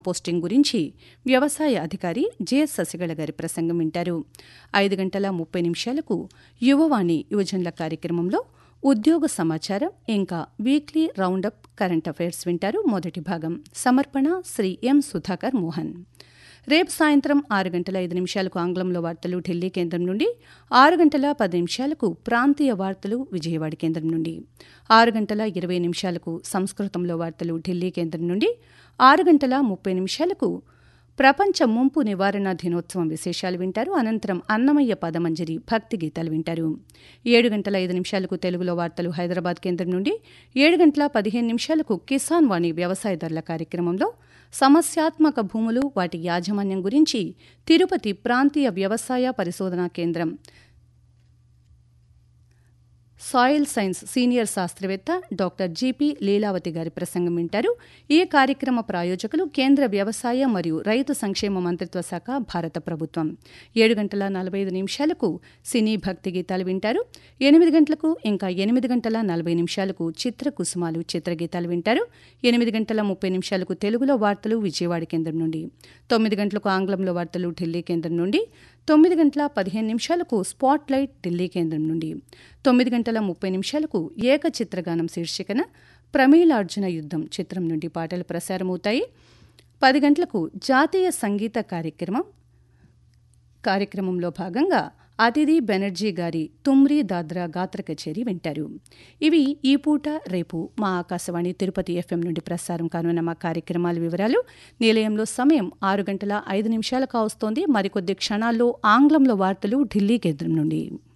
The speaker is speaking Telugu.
పోస్టింగ్ గురించి వ్యవసాయ అధికారి జె శశిగళ గారి ప్రసంగం వింటారు ఐదు గంటల ముప్పై నిమిషాలకు యువవాణి యువజనుల కార్యక్రమంలో ఉద్యోగ సమాచారం ఇంకా వీక్లీ రౌండప్ కరెంట్ అఫైర్స్ వింటారు మొదటి భాగం సమర్పణ శ్రీ ఎం సుధాకర్ మోహన్ రేపు సాయంత్రం ఆరు గంటల ఐదు నిమిషాలకు ఆంగ్లంలో వార్తలు ఢిల్లీ కేంద్రం నుండి ఆరు గంటల పది నిమిషాలకు ప్రాంతీయ వార్తలు విజయవాడ కేంద్రం నుండి ఆరు గంటల ఇరవై నిమిషాలకు సంస్కృతంలో వార్తలు ఢిల్లీ కేంద్రం నుండి ఆరు గంటల ముప్పై నిమిషాలకు ప్రపంచ ముంపు నివారణ దినోత్సవం విశేషాలు వింటారు అనంతరం అన్నమయ్య పదమంజరి భక్తి గీతాలు వింటారు ఏడు గంటల ఐదు నిమిషాలకు తెలుగులో వార్తలు హైదరాబాద్ కేంద్రం నుండి ఏడు గంటల పదిహేను నిమిషాలకు కిసాన్ వాణి వ్యవసాయదారుల కార్యక్రమంలో సమస్యాత్మక భూములు వాటి యాజమాన్యం గురించి తిరుపతి ప్రాంతీయ వ్యవసాయ పరిశోధనా కేంద్రం సాయిల్ సైన్స్ సీనియర్ శాస్త్రవేత్త డాక్టర్ జీపీ లీలావతి గారి ప్రసంగం వింటారు ఈ కార్యక్రమ ప్రాయోజకులు కేంద్ర వ్యవసాయ మరియు రైతు సంక్షేమ మంత్రిత్వ శాఖ భారత ప్రభుత్వం ఏడు గంటల నలభై ఐదు నిమిషాలకు సినీ భక్తి గీతాలు వింటారు ఎనిమిది గంటలకు ఇంకా ఎనిమిది గంటల నలభై నిమిషాలకు చిత్ర కుసుమాలు చిత్రగీతాలు వింటారు ఎనిమిది గంటల ముప్పై నిమిషాలకు తెలుగులో వార్తలు విజయవాడ కేంద్రం నుండి తొమ్మిది గంటలకు ఆంగ్లంలో వార్తలు ఢిల్లీ కేంద్రం నుండి తొమ్మిది గంటల పదిహేను నిమిషాలకు స్పాట్ లైట్ ఢిల్లీ కేంద్రం నుండి తొమ్మిది గంటల ముప్పై నిమిషాలకు ఏక చిత్రగానం శీర్షికన ప్రమీలార్జున యుద్ధం చిత్రం నుండి పాటలు ప్రసారమవుతాయి పది గంటలకు జాతీయ సంగీత కార్యక్రమం కార్యక్రమంలో భాగంగా అతిథి బెనర్జీ గారి తుమ్రీ దాద్రా గాత్ర కచేరీ వింటారు ఇవి ఈ పూట రేపు మా ఆకాశవాణి తిరుపతి ఎఫ్ఎం నుండి ప్రసారం కానున్న మా కార్యక్రమాల వివరాలు నిలయంలో సమయం ఆరు గంటల ఐదు నిమిషాలు కావస్తోంది మరికొద్ది క్షణాల్లో ఆంగ్లంలో వార్తలు ఢిల్లీ కేంద్రం నుండి